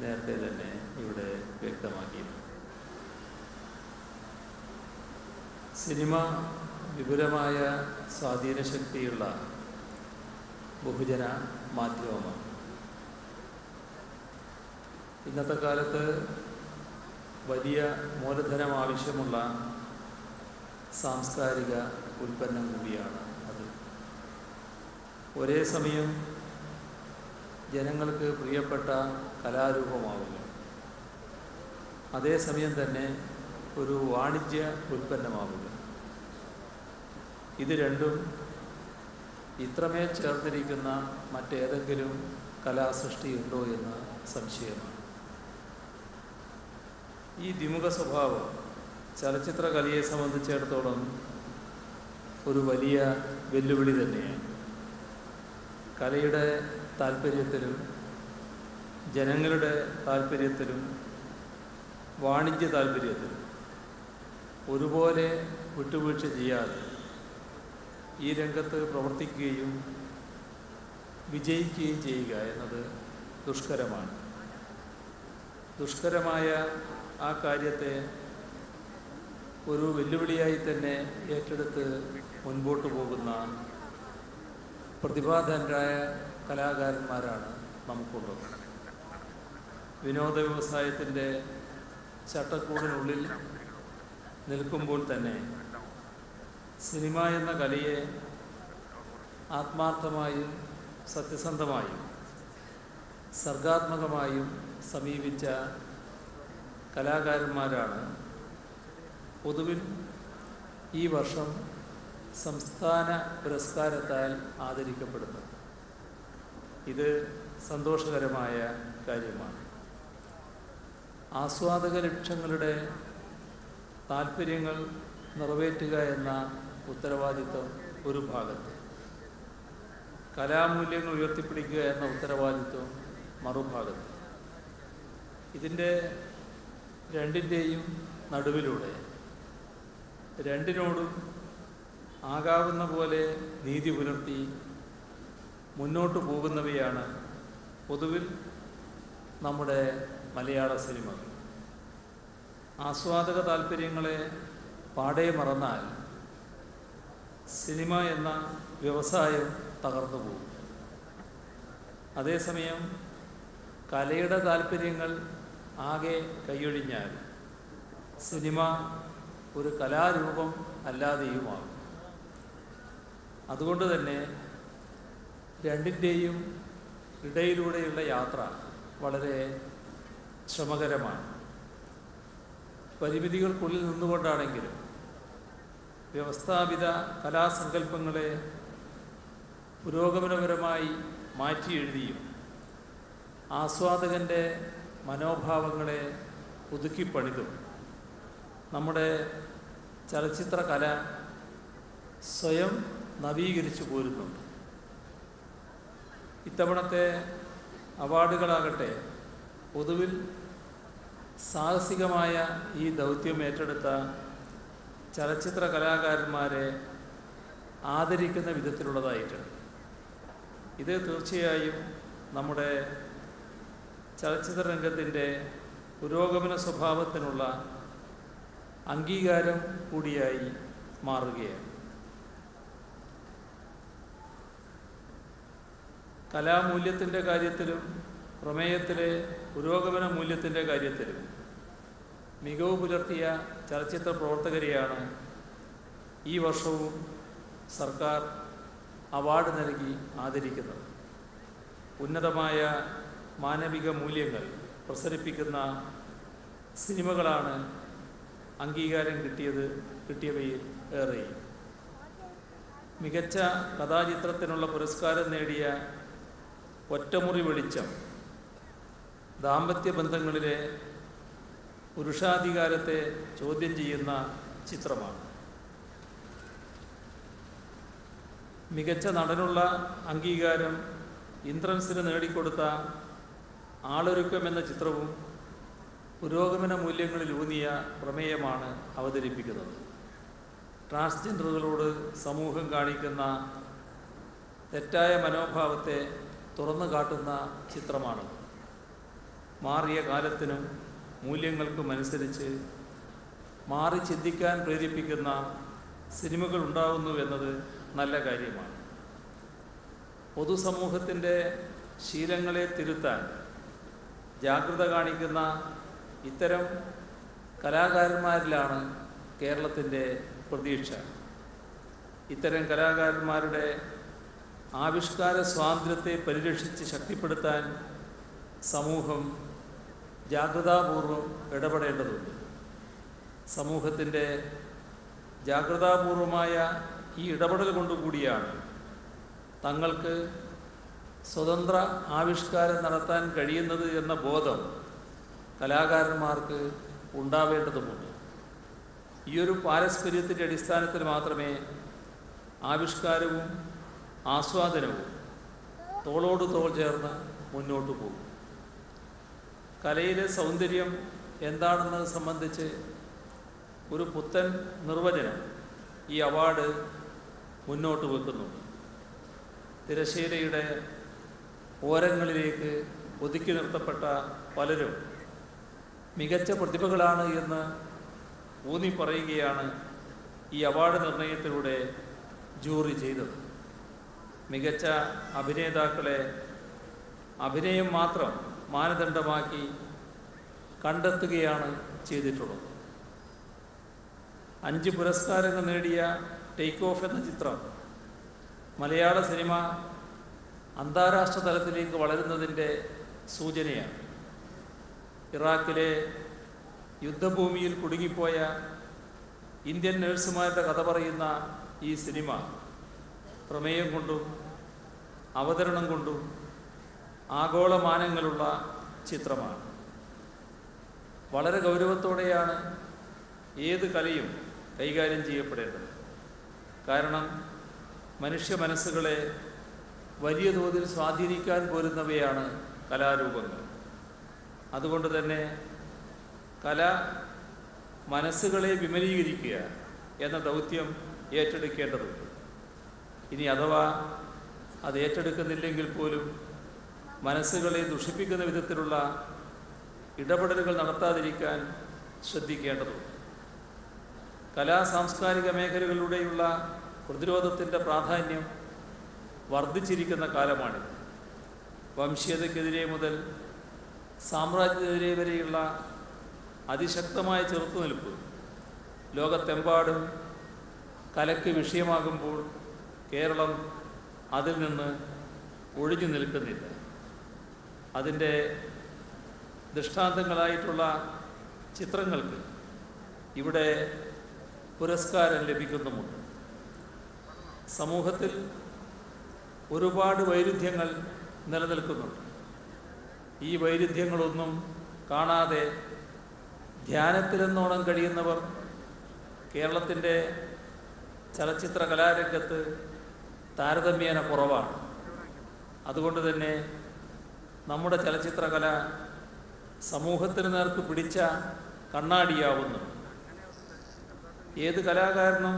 നേരത്തെ തന്നെ ഇവിടെ വ്യക്തമാക്കിയിരുന്നു സിനിമ വിപുലമായ സ്വാധീനശക്തിയുള്ള ബഹുജന മാധ്യമമാണ് ഇന്നത്തെ കാലത്ത് വലിയ മൂലധനം ആവശ്യമുള്ള സാംസ്കാരിക ഉൽപ്പന്നം കൂടിയാണ് അത് ഒരേ സമയം ജനങ്ങൾക്ക് പ്രിയപ്പെട്ട കലാരൂപമാവുക അതേസമയം തന്നെ ഒരു വാണിജ്യ ഉൽപ്പന്നമാവുക ഇത് രണ്ടും ഇത്രമേൽ ചേർന്നിരിക്കുന്ന മറ്റേതെങ്കിലും കലാസൃഷ്ടിയുണ്ടോ എന്ന് സംശയമാണ് ഈ ദ്വിമുഖ സ്വഭാവം ചലച്ചിത്ര കലയെ സംബന്ധിച്ചിടത്തോളം ഒരു വലിയ വെല്ലുവിളി തന്നെയാണ് കലയുടെ താല്പര്യത്തിലും ജനങ്ങളുടെ താല്പര്യത്തിലും വാണിജ്യ താല്പര്യത്തിലും ഒരുപോലെ വിട്ടുവീഴ്ച ചെയ്യാതെ ഈ രംഗത്ത് പ്രവർത്തിക്കുകയും വിജയിക്കുകയും ചെയ്യുക എന്നത് ദുഷ്കരമാണ് ദുഷ്കരമായ ആ കാര്യത്തെ ഒരു വെല്ലുവിളിയായി തന്നെ ഏറ്റെടുത്ത് മുൻപോട്ട് പോകുന്ന പ്രതിഭാധനരായ കലാകാരന്മാരാണ് നമുക്കുള്ളത് വിനോദ വ്യവസായത്തിൻ്റെ ചട്ടക്കൂടിനുള്ളിൽ നിൽക്കുമ്പോൾ തന്നെ സിനിമ എന്ന കലയെ ആത്മാർത്ഥമായും സത്യസന്ധമായും സർഗാത്മകമായും സമീപിച്ച കലാകാരന്മാരാണ് പൊതുവിൽ ഈ വർഷം സംസ്ഥാന പുരസ്കാരത്താൽ ആദരിക്കപ്പെടുന്നത് ഇത് സന്തോഷകരമായ കാര്യമാണ് ആസ്വാദക ലക്ഷ്യങ്ങളുടെ താല്പര്യങ്ങൾ നിറവേറ്റുക എന്ന ഉത്തരവാദിത്വം ഒരു ഭാഗത്ത് കലാമൂല്യങ്ങൾ ഉയർത്തിപ്പിടിക്കുക എന്ന ഉത്തരവാദിത്വം മറുഭാഗത്ത് ഇതിൻ്റെ രണ്ടിൻ്റെയും നടുവിലൂടെ രണ്ടിനോടും ആകാവുന്ന പോലെ നീതി പുലർത്തി മുന്നോട്ട് പോകുന്നവയാണ് പൊതുവിൽ നമ്മുടെ മലയാള സിനിമകൾ ആസ്വാദക താല്പര്യങ്ങളെ പാടെ മറന്നാൽ സിനിമ എന്ന വ്യവസായം തകർന്നു പോകും അതേസമയം കലയുടെ താല്പര്യങ്ങൾ ആകെ കൈയൊഴിഞ്ഞാൽ സിനിമ ഒരു കലാരൂപം അല്ലാതെയുമാകും അതുകൊണ്ട് തന്നെ രണ്ടിൻ്റെയും ഇടയിലൂടെയുള്ള യാത്ര വളരെ ശ്രമകരമാണ് പരിമിതികൾക്കുള്ളിൽ നിന്നുകൊണ്ടാണെങ്കിലും വ്യവസ്ഥാപിത കലാസങ്കല്പങ്ങളെ പുരോഗമനപരമായി മാറ്റി എഴുതിയും ആസ്വാദകൻ്റെ മനോഭാവങ്ങളെ പുതുക്കിപ്പണിതും നമ്മുടെ ചലച്ചിത്ര കല സ്വയം നവീകരിച്ചു പോരുന്നുണ്ട് ഇത്തവണത്തെ അവാർഡുകളാകട്ടെ പൊതുവിൽ സാഹസികമായ ഈ ദൗത്യം ഏറ്റെടുത്ത ചലച്ചിത്ര കലാകാരന്മാരെ ആദരിക്കുന്ന വിധത്തിലുള്ളതായിട്ടുണ്ട് ഇത് തീർച്ചയായും നമ്മുടെ ചലച്ചിത്ര രംഗത്തിൻ്റെ പുരോഗമന സ്വഭാവത്തിനുള്ള അംഗീകാരം കൂടിയായി മാറുകയാണ് കലാമൂല്യത്തിൻ്റെ കാര്യത്തിലും പ്രമേയത്തിലെ പുരോഗമന മൂല്യത്തിൻ്റെ കാര്യത്തിലും മികവ് പുലർത്തിയ ചലച്ചിത്ര പ്രവർത്തകരെയാണ് ഈ വർഷവും സർക്കാർ അവാർഡ് നൽകി ആദരിക്കുന്നത് ഉന്നതമായ മാനവിക മൂല്യങ്ങൾ പ്രസരിപ്പിക്കുന്ന സിനിമകളാണ് അംഗീകാരം കിട്ടിയത് കിട്ടിയവയിൽ ഏറെയും മികച്ച കഥാചിത്രത്തിനുള്ള പുരസ്കാരം നേടിയ ഒറ്റമുറി വെളിച്ചം ദാമ്പത്യ ബന്ധങ്ങളിലെ പുരുഷാധികാരത്തെ ചോദ്യം ചെയ്യുന്ന ചിത്രമാണ് മികച്ച നടനുള്ള അംഗീകാരം ഇന്ദ്രൻസിന് നേടിക്കൊടുത്ത ആളൊരുക്കം എന്ന ചിത്രവും പുരോഗമന മൂല്യങ്ങളിൽ ഊന്നിയ പ്രമേയമാണ് അവതരിപ്പിക്കുന്നത് ട്രാൻസ്ജെൻഡറുകളോട് സമൂഹം കാണിക്കുന്ന തെറ്റായ മനോഭാവത്തെ തുറന്നു കാട്ടുന്ന ചിത്രമാണ് മാറിയ കാലത്തിനും മൂല്യങ്ങൾക്കും അനുസരിച്ച് മാറി ചിന്തിക്കാൻ പ്രേരിപ്പിക്കുന്ന സിനിമകൾ ഉണ്ടാകുന്നു എന്നത് നല്ല കാര്യമാണ് പൊതുസമൂഹത്തിൻ്റെ ശീലങ്ങളെ തിരുത്താൻ ജാഗ്രത കാണിക്കുന്ന ഇത്തരം കലാകാരന്മാരിലാണ് കേരളത്തിൻ്റെ പ്രതീക്ഷ ഇത്തരം കലാകാരന്മാരുടെ ആവിഷ്കാര സ്വാതന്ത്ര്യത്തെ പരിരക്ഷിച്ച് ശക്തിപ്പെടുത്താൻ സമൂഹം ജാഗ്രതാപൂർവം ഇടപെടേണ്ടതുണ്ട് സമൂഹത്തിൻ്റെ ജാഗ്രതാപൂർവമായ ഈ ഇടപെടൽ കൊണ്ടുകൂടിയാണ് തങ്ങൾക്ക് സ്വതന്ത്ര ആവിഷ്കാരം നടത്താൻ കഴിയുന്നത് എന്ന ബോധം കലാകാരന്മാർക്ക് ഉണ്ടാവേണ്ടതുമുണ്ട് ഈയൊരു പാരസ്പര്യത്തിൻ്റെ അടിസ്ഥാനത്തിൽ മാത്രമേ ആവിഷ്കാരവും ആസ്വാദനവും തോളോട് തോൾ ചേർന്ന് മുന്നോട്ട് പോകും കലയിലെ സൗന്ദര്യം എന്താണെന്നത് സംബന്ധിച്ച് ഒരു പുത്തൻ നിർവചനം ഈ അവാർഡ് മുന്നോട്ട് വെക്കുന്നുണ്ട് തിരശ്ശീലയുടെ ഓരങ്ങളിലേക്ക് ഒതുക്കി നിർത്തപ്പെട്ട പലരും മികച്ച പ്രതിഭകളാണ് എന്ന് ഊന്നി പറയുകയാണ് ഈ അവാർഡ് നിർണയത്തിലൂടെ ജൂറി ചെയ്തത് മികച്ച അഭിനേതാക്കളെ അഭിനയം മാത്രം മാനദണ്ഡമാക്കി കണ്ടെത്തുകയാണ് ചെയ്തിട്ടുള്ളത് അഞ്ച് പുരസ്കാരങ്ങൾ നേടിയ ടേക്ക് ഓഫ് എന്ന ചിത്രം മലയാള സിനിമ അന്താരാഷ്ട്ര തലത്തിലേക്ക് വളരുന്നതിൻ്റെ സൂചനയാണ് ഇറാഖിലെ യുദ്ധഭൂമിയിൽ കുടുങ്ങിപ്പോയ ഇന്ത്യൻ നഴ്സുമാരുടെ കഥ പറയുന്ന ഈ സിനിമ പ്രമേയം കൊണ്ടും അവതരണം കൊണ്ടും ആഗോളമാനങ്ങളുള്ള ചിത്രമാണ് വളരെ ഗൗരവത്തോടെയാണ് ഏത് കലയും കൈകാര്യം ചെയ്യപ്പെടേണ്ടത് കാരണം മനുഷ്യ മനസ്സുകളെ വലിയ തോതിൽ സ്വാധീനിക്കാൻ പോരുന്നവയാണ് കലാരൂപങ്ങൾ അതുകൊണ്ട് തന്നെ കല മനസ്സുകളെ വിമലീകരിക്കുക എന്ന ദൗത്യം ഏറ്റെടുക്കേണ്ടതുണ്ട് ഇനി അഥവാ അത് ഏറ്റെടുക്കുന്നില്ലെങ്കിൽ പോലും മനസ്സുകളെ ദുഷിപ്പിക്കുന്ന വിധത്തിലുള്ള ഇടപെടലുകൾ നടത്താതിരിക്കാൻ ശ്രദ്ധിക്കേണ്ടതുണ്ട് കലാ സാംസ്കാരിക മേഖലകളിലൂടെയുള്ള പ്രതിരോധത്തിൻ്റെ പ്രാധാന്യം വർദ്ധിച്ചിരിക്കുന്ന കാലമാണിത് വംശീയതയ്ക്കെതിരെ മുതൽ സാമ്രാജ്യത്തിനെതിരെ വരെയുള്ള അതിശക്തമായ ചെറുത്തുനിൽപ്പ് ലോകത്തെമ്പാടും കലയ്ക്ക് വിഷയമാകുമ്പോൾ കേരളം അതിൽ നിന്ന് ഒഴിഞ്ഞു നിൽക്കുന്നില്ല അതിൻ്റെ ദൃഷ്ടാന്തങ്ങളായിട്ടുള്ള ചിത്രങ്ങൾക്ക് ഇവിടെ പുരസ്കാരം ലഭിക്കുന്നുമുണ്ട് സമൂഹത്തിൽ ഒരുപാട് വൈരുദ്ധ്യങ്ങൾ നിലനിൽക്കുന്നുണ്ട് ഈ വൈരുദ്ധ്യങ്ങളൊന്നും കാണാതെ ധ്യാനത്തിലെന്നോണം കഴിയുന്നവർ കേരളത്തിൻ്റെ ചലച്ചിത്ര കലാരംഗത്ത് താരതമ്യേന കുറവാണ് അതുകൊണ്ട് തന്നെ നമ്മുടെ ചലച്ചിത്രകല സമൂഹത്തിന് നേർക്ക് പിടിച്ച കണ്ണാടിയാവുന്നു ഏത് കലാകാരനും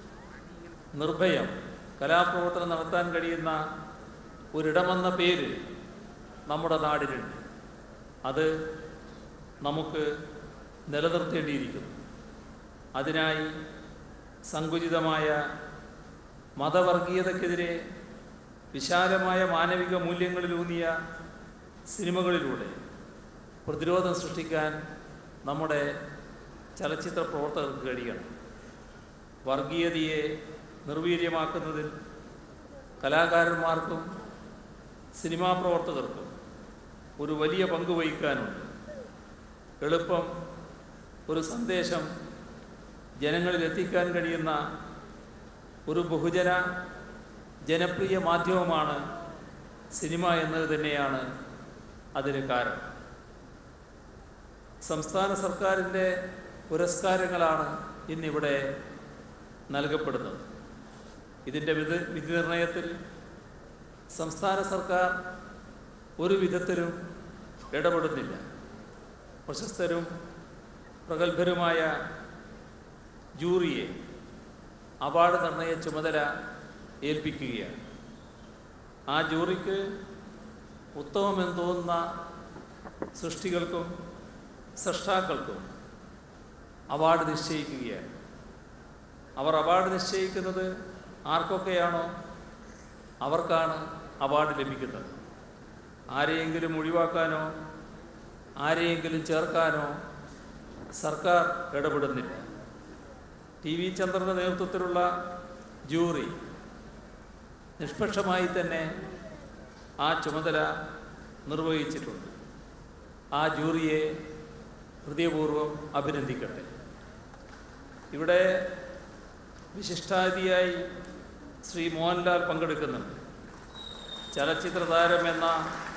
നിർഭയം കലാപ്രവർത്തനം നടത്താൻ കഴിയുന്ന ഒരിടമെന്ന പേര് നമ്മുടെ നാടിനുണ്ട് അത് നമുക്ക് നിലനിർത്തേണ്ടിയിരിക്കുന്നു അതിനായി സങ്കുചിതമായ മതവർഗീയതയ്ക്കെതിരെ വിശാലമായ മാനവിക മൂല്യങ്ങളിലൂന്നിയ സിനിമകളിലൂടെ പ്രതിരോധം സൃഷ്ടിക്കാൻ നമ്മുടെ ചലച്ചിത്ര പ്രവർത്തകർക്ക് കഴിയണം വർഗീയതയെ നിർവീര്യമാക്കുന്നതിൽ കലാകാരന്മാർക്കും സിനിമാ പ്രവർത്തകർക്കും ഒരു വലിയ പങ്ക് വഹിക്കാനുണ്ട് എളുപ്പം ഒരു സന്ദേശം ജനങ്ങളിൽ എത്തിക്കാൻ കഴിയുന്ന ഒരു ബഹുജന ജനപ്രിയ മാധ്യമമാണ് സിനിമ എന്നത് തന്നെയാണ് അതിന് കാരണം സംസ്ഥാന സർക്കാരിൻ്റെ പുരസ്കാരങ്ങളാണ് ഇന്നിവിടെ നൽകപ്പെടുന്നത് ഇതിൻ്റെ വിധി വിധി നിർണയത്തിൽ സംസ്ഥാന സർക്കാർ ഒരു വിധത്തിലും ഇടപെടുന്നില്ല പ്രശസ്തരും പ്രഗത്ഭരുമായ ജൂറിയെ അവാർഡ് നിർണയ ചുമതല ഏൽപ്പിക്കുകയാണ് ആ ജൂറിക്ക് ഉത്തമമെന്ന് തോന്നുന്ന സൃഷ്ടികൾക്കും സൃഷ്ടാക്കൾക്കും അവാർഡ് നിശ്ചയിക്കുകയാണ് അവർ അവാർഡ് നിശ്ചയിക്കുന്നത് ആർക്കൊക്കെയാണോ അവർക്കാണ് അവാർഡ് ലഭിക്കുന്നത് ആരെയെങ്കിലും ഒഴിവാക്കാനോ ആരെയെങ്കിലും ചേർക്കാനോ സർക്കാർ ഇടപെടുന്നില്ല ടി വി ചന്ദ്രൻ്റെ നേതൃത്വത്തിലുള്ള ജൂറി നിഷ്പക്ഷമായി തന്നെ ആ ചുമതല നിർവഹിച്ചിട്ടുണ്ട് ആ ജൂറിയെ ഹൃദയപൂർവ്വം അഭിനന്ദിക്കട്ടെ ഇവിടെ വിശിഷ്ടാതിയായി ശ്രീ മോഹൻലാൽ പങ്കെടുക്കുന്നുണ്ട് ചലച്ചിത്ര താരം എന്ന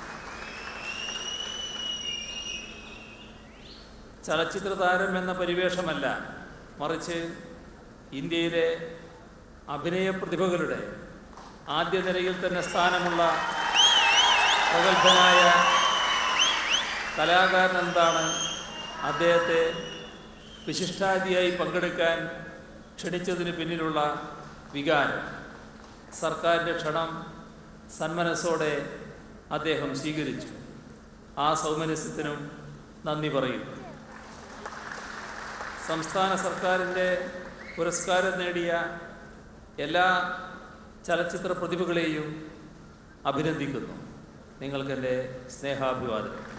ചലച്ചിത്ര താരം എന്ന പരിവേഷമല്ല മറിച്ച് ഇന്ത്യയിലെ അഭിനയ പ്രതിഭകളുടെ ആദ്യ നിരയിൽ തന്നെ സ്ഥാനമുള്ള പ്രഗത്ഭനായ കലാകാരൻ എന്താണ് അദ്ദേഹത്തെ വിശിഷ്ടാതിയായി പങ്കെടുക്കാൻ ക്ഷണിച്ചതിന് പിന്നിലുള്ള വികാരം സർക്കാരിൻ്റെ ക്ഷണം സന്മനസ്സോടെ അദ്ദേഹം സ്വീകരിച്ചു ആ സൗമനസ്യത്തിനും നന്ദി പറയുന്നു സംസ്ഥാന സർക്കാരിൻ്റെ പുരസ്കാരം നേടിയ എല്ലാ ചലച്ചിത്ര പ്രതിഭകളെയും അഭിനന്ദിക്കുന്നു നിങ്ങൾക്കെൻ്റെ സ്നേഹാഭിവാദനം